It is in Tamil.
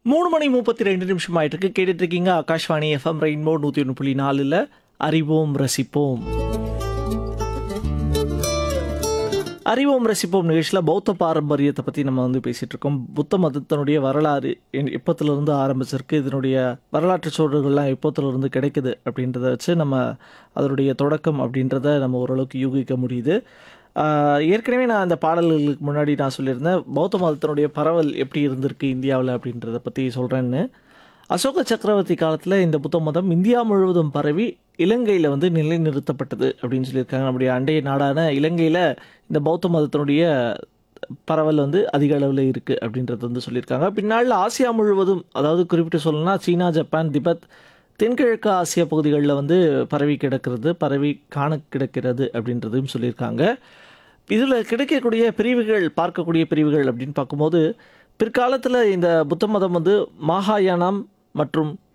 மூணு மணி முப்பத்தி ரெண்டு நிமிஷம் ஆயிட்டு இருக்கு கேட்டுட்டு இருக்கீங்க ஆகாஷ்வாணி எஃப்எம் ரெயின்போ நூற்றி ஒன்று புள்ளி நாலில் அறிவோம் ரசிப்போம் அறிவோம் ரசிப்போம் நிகழ்ச்சியில் பௌத்த பாரம்பரியத்தை பற்றி நம்ம வந்து பேசிகிட்டு இருக்கோம் புத்த மதத்தினுடைய வரலாறு என்- எப்போத்திலிருந்து ஆரம்பிச்சிருக்கு இதனுடைய வரலாற்று சோழர்கள்லாம் எப்போத்திலிருந்து கிடைக்குது அப்படின்றத வச்சு நம்ம அதனுடைய தொடக்கம் அப்படின்றத நம்ம ஓரளவுக்கு யூகிக்க முடியுது ஆஹ் ஏற்கனவே நான் அந்த பாடல்களுக்கு முன்னாடி நான் சொல்லியிருந்தேன் பௌத்த மதத்தினுடைய பரவல் எப்படி இருந்திருக்கு இந்தியாவில் அப்படின்றத பற்றி சொல்கிறேன்னு அசோக சக்கரவர்த்தி காலத்தில் இந்த புத்த மதம் இந்தியா முழுவதும் பரவி இலங்கையில் வந்து நிலைநிறுத்தப்பட்டது அப்படின்னு சொல்லியிருக்காங்க நம்முடைய அண்டைய நாடான இலங்கையில் இந்த பௌத்த மதத்தினுடைய பரவல் வந்து அதிக அளவில் இருக்குது அப்படின்றது வந்து சொல்லியிருக்காங்க பின்னால் ஆசியா முழுவதும் அதாவது குறிப்பிட்டு சொல்லணும்னா சீனா ஜப்பான் திபெத் தென்கிழக்கு ஆசிய பகுதிகளில் வந்து பரவி கிடக்கிறது பரவி காண கிடக்கிறது அப்படின்றதையும் சொல்லியிருக்காங்க இதில் கிடைக்கக்கூடிய பிரிவுகள் பார்க்கக்கூடிய பிரிவுகள் அப்படின்னு பார்க்கும்போது பிற்காலத்தில் இந்த புத்த மதம் வந்து மகாயானம் மற்றும்